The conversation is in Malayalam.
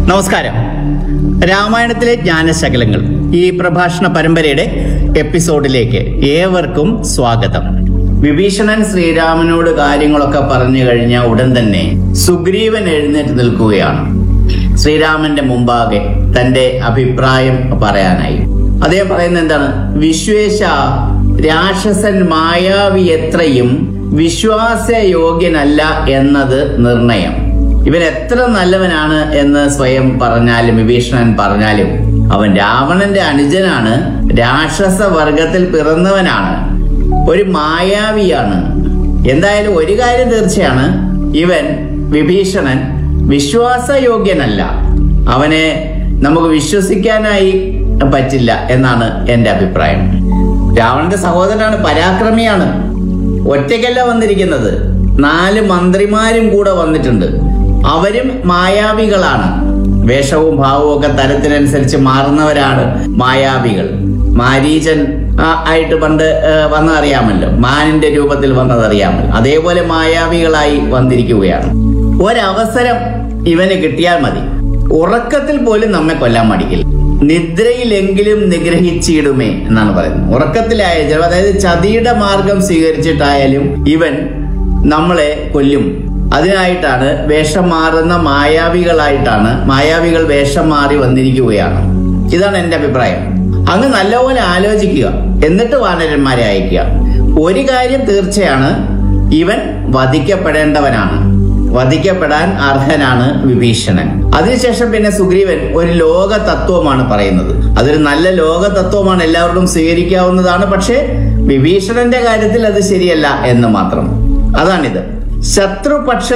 നമസ്കാരം രാമായണത്തിലെ ജ്ഞാനശകലങ്ങൾ ഈ പ്രഭാഷണ പരമ്പരയുടെ എപ്പിസോഡിലേക്ക് ഏവർക്കും സ്വാഗതം വിഭീഷണൻ ശ്രീരാമനോട് കാര്യങ്ങളൊക്കെ പറഞ്ഞു കഴിഞ്ഞ ഉടൻ തന്നെ സുഗ്രീവൻ എഴുന്നേറ്റ് നിൽക്കുകയാണ് ശ്രീരാമന്റെ മുമ്പാകെ തന്റെ അഭിപ്രായം പറയാനായി അദ്ദേഹം പറയുന്നത് എന്താണ് വിശ്വേശ രാക്ഷസൻ മായാവി എത്രയും വിശ്വാസയോഗ്യനല്ല എന്നത് നിർണയം ഇവൻ എത്ര നല്ലവനാണ് എന്ന് സ്വയം പറഞ്ഞാലും വിഭീഷണൻ പറഞ്ഞാലും അവൻ രാവണന്റെ അനുജനാണ് രാക്ഷസ വർഗത്തിൽ പിറന്നവനാണ് ഒരു മായാവിയാണ് എന്തായാലും ഒരു കാര്യം തീർച്ചയാണ് ഇവൻ വിഭീഷണൻ വിശ്വാസയോഗ്യനല്ല അവനെ നമുക്ക് വിശ്വസിക്കാനായി പറ്റില്ല എന്നാണ് എന്റെ അഭിപ്രായം രാവണന്റെ സഹോദരനാണ് പരാക്രമിയാണ് ഒറ്റയ്ക്കല്ല വന്നിരിക്കുന്നത് നാല് മന്ത്രിമാരും കൂടെ വന്നിട്ടുണ്ട് അവരും മായാവികളാണ് വേഷവും ഭാവവും ഒക്കെ തരത്തിനനുസരിച്ച് മാറുന്നവരാണ് മായാവികൾ മാരീചൻ ആ, ആയിട്ട് പണ്ട് ആ, വന്നതറിയാമല്ലോ മാനിന്റെ രൂപത്തിൽ വന്നതറിയാമല്ലോ അതേപോലെ മായാവികളായി വന്നിരിക്കുകയാണ് ഒരവസരം ഇവന് കിട്ടിയാൽ മതി ഉറക്കത്തിൽ പോലും നമ്മെ കൊല്ലാൻ മടിക്കില്ല നിദ്രയിലെങ്കിലും നിഗ്രഹിച്ചിടുമേ എന്നാണ് പറയുന്നത് ഉറക്കത്തിലായാലും അതായത് ചതിയുടെ മാർഗം സ്വീകരിച്ചിട്ടായാലും ഇവൻ നമ്മളെ കൊല്ലും അതിനായിട്ടാണ് വേഷം മാറുന്ന മായാവികളായിട്ടാണ് മായാവികൾ വേഷം മാറി വന്നിരിക്കുകയാണ് ഇതാണ് എന്റെ അഭിപ്രായം അങ്ങ് നല്ലപോലെ ആലോചിക്കുക എന്നിട്ട് വാനരന്മാരെ അയക്കുക ഒരു കാര്യം തീർച്ചയാണ് ഇവൻ വധിക്കപ്പെടേണ്ടവനാണ് വധിക്കപ്പെടാൻ അർഹനാണ് വിഭീഷണൻ അതിനുശേഷം പിന്നെ സുഗ്രീവൻ ഒരു ലോക തത്വമാണ് പറയുന്നത് അതൊരു നല്ല ലോക തത്വമാണ് എല്ലാവർക്കും സ്വീകരിക്കാവുന്നതാണ് പക്ഷേ വിഭീഷണന്റെ കാര്യത്തിൽ അത് ശരിയല്ല എന്ന് മാത്രം അതാണിത് ശത്രുപക്ഷ